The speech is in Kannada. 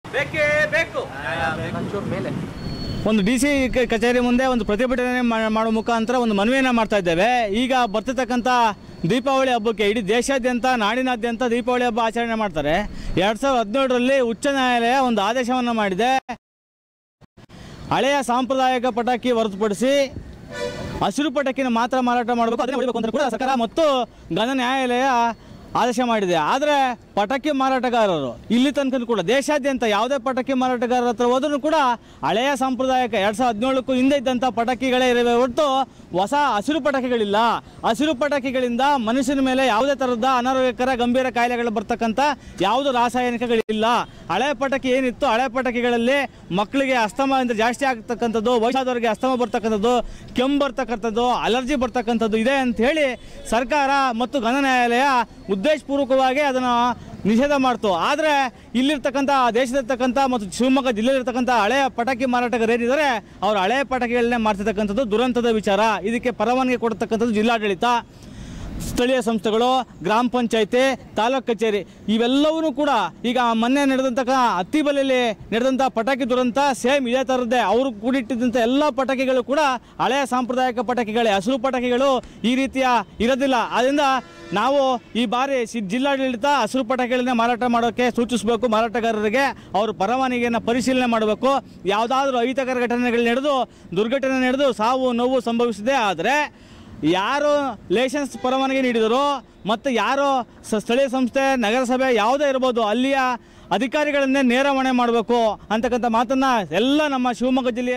ಬೇಕೇ ಬೇಕು ಒಂದು ಡಿ ಸಿ ಕಚೇರಿ ಮುಂದೆ ಒಂದು ಪ್ರತಿಭಟನೆ ಮಾ- ಮಾಡೋ ಮುಖಾಂತರ ಒಂದು ಮನವಿಯನ್ನು ಮಾಡ್ತಾ ಇದ್ದೇವೆ ಈಗ ಬರ್ತಿರ್ತಕ್ಕಂಥ ದೀಪಾವಳಿ ಹಬ್ಬಕ್ಕೆ ಇಡೀ ದೇಶಾದ್ಯಂತ ನಾಡಿನಾದ್ಯಂತ ದೀಪಾವಳಿ ಹಬ್ಬ ಆಚರಣೆ ಮಾಡ್ತಾರೆ ಎರಡು ಸಾವಿರದ ಹದಿನೇಳರಲ್ಲಿ ಉಚ್ಚ ನ್ಯಾಯಾಲಯ ಒಂದು ಆದೇಶವನ್ನು ಮಾಡಿದೆ ಹಳೆಯ ಸಾಂಪ್ರದಾಯಿಕ ಪಟಾಕಿ ಹೊರತುಪಡಿಸಿ ಹಸಿರು ಪಟಾಕಿನ ಮಾತ್ರ ಮಾರಾಟ ಮಾಡಬೇಕು ಅದನ್ನೇ ಹೊಡಿಬೇಕು ಅಂತ ಕೂಡ ಸರ್ಕಾರ ಮತ್ತು ಘನ ನ್ಯಾಯಾಲಯ ಆದೇಶ ಮಾಡಿದೆ ಆದರೆ ಪಟಾಕಿ ಮಾರಾಟಗಾರರು ಇಲ್ಲಿ ತನಕ ಕೂಡ ದೇಶಾದ್ಯಂತ ಯಾವುದೇ ಪಟಾಕಿ ಮಾರಾಟಗಾರರ ಹತ್ರ ಹೋದ್ರೂ ಕೂಡ ಹಳೆಯ ಸಾಂಪ್ರದಾಯಿಕ ಎರಡು ಸಾವಿರದ ಹದಿನೇಳಕ್ಕೂ ಹಿಂದೆ ಇದ್ದಂಥ ಪಟಾಕಿಗಳೇ ಇರವೆ ಹೊರತು ಹೊಸ ಹಸಿರು ಪಟಾಕಿಗಳಿಲ್ಲ ಹಸಿರು ಪಟಾಕಿಗಳಿಂದ ಮನುಷ್ಯನ ಮೇಲೆ ಯಾವುದೇ ಥರದ ಅನಾರೋಗ್ಯಕರ ಗಂಭೀರ ಕಾಯಿಲೆಗಳು ಬರ್ತಕ್ಕಂಥ ಯಾವುದು ರಾಸಾಯನಿಕಗಳಿಲ್ಲ ಹಳೆ ಪಟಾಕಿ ಏನಿತ್ತು ಹಳೆ ಪಟಾಕಿಗಳಲ್ಲಿ ಮಕ್ಕಳಿಗೆ ಅಸ್ತಮದಿಂದ ಜಾಸ್ತಿ ಆಗ್ತಕ್ಕಂಥದ್ದು ವಯಸ್ಸಾದವರಿಗೆ ಅಸ್ತಮ ಬರ್ತಕ್ಕಂಥದ್ದು ಕೆಮ್ಮು ಬರ್ತಕ್ಕಂಥದ್ದು ಅಲರ್ಜಿ ಬರ್ತಕ್ಕಂಥದ್ದು ಇದೆ ಅಂತ ಹೇಳಿ ಸರ್ಕಾರ ಮತ್ತು ಘನ ನ್ಯಾಯಾಲಯ ಉದ್ದೇಶಪೂರ್ವಕವಾಗಿ ಅದನ್ನು ನಿಷೇಧ ಮಾಡ್ತು ಆದರೆ ಇಲ್ಲಿರ್ತಕ್ಕಂಥ ದೇಶದಲ್ಲಿರ್ತಕ್ಕಂಥ ಮತ್ತು ಶಿವಮೊಗ್ಗ ಜಿಲ್ಲೆಯಲ್ಲಿರ್ತಕ್ಕಂಥ ಹಳೆಯ ಪಟಾಕಿ ಮಾರಾಟಗಾರರು ಏನಿದ್ದಾರೆ ಅವರು ಹಳೆಯ ಪಟಾಕಿಗಳನ್ನೇ ಮಾಡ್ತಿರ್ತಕ್ಕಂಥದ್ದು ದುರಂತದ ವಿಚಾರ ಇದಕ್ಕೆ ಪರವಾನಗಿ ಕೊಡ್ತಕ್ಕಂಥದ್ದು ಜಿಲ್ಲಾಡಳಿತ ಸ್ಥಳೀಯ ಸಂಸ್ಥೆಗಳು ಗ್ರಾಮ ಪಂಚಾಯತಿ ತಾಲೂಕು ಕಚೇರಿ ಇವೆಲ್ಲವೂ ಕೂಡ ಈಗ ಮೊನ್ನೆ ನಡೆದಂತಹ ಅತ್ತಿಬಲೆಯಲ್ಲಿ ನಡೆದಂಥ ಪಟಾಕಿ ದುರಂತ ಸೇಮ್ ಇದೇ ಥರದ್ದೇ ಅವರು ಕೂಡಿಟ್ಟಿದ್ದಂಥ ಎಲ್ಲ ಪಟಾಕಿಗಳು ಕೂಡ ಹಳೆಯ ಸಾಂಪ್ರದಾಯಿಕ ಪಟಾಕಿಗಳೇ ಹಸಿರು ಪಟಾಕಿಗಳು ಈ ರೀತಿಯ ಇರೋದಿಲ್ಲ ಆದ್ದರಿಂದ ನಾವು ಈ ಬಾರಿ ಸಿ ಜಿಲ್ಲಾಡಳಿತ ಹಸಿರು ಪಟಾಕಿಗಳನ್ನ ಮಾರಾಟ ಮಾಡೋಕ್ಕೆ ಸೂಚಿಸಬೇಕು ಮಾರಾಟಗಾರರಿಗೆ ಅವರು ಪರವಾನಗಿಯನ್ನು ಪರಿಶೀಲನೆ ಮಾಡಬೇಕು ಯಾವುದಾದ್ರೂ ಅಹಿತಕರ ಘಟನೆಗಳು ನಡೆದು ದುರ್ಘಟನೆ ನಡೆದು ಸಾವು ನೋವು ಸಂಭವಿಸಿದೆ ಆದರೆ ಯಾರು ಲೈಸೆನ್ಸ್ ಪರವಾನಗಿ ನೀಡಿದರೋ ಮತ್ತು ಯಾರು ಸ- ಸ್ಥಳೀಯ ಸಂಸ್ಥೆ ನಗರಸಭೆ ಯಾವುದೇ ಇರ್ಬೋದು ಅಲ್ಲಿಯ ಅಧಿಕಾರಿಗಳನ್ನೇ ನೇರ ಹೊಣೆ ಮಾಡಬೇಕು ಅಂತಕ್ಕಂಥ ಮಾತನ್ನು ಎಲ್ಲ ನಮ್ಮ ಶಿವಮೊಗ್ಗ ಜಿಲ್ಲೆಯ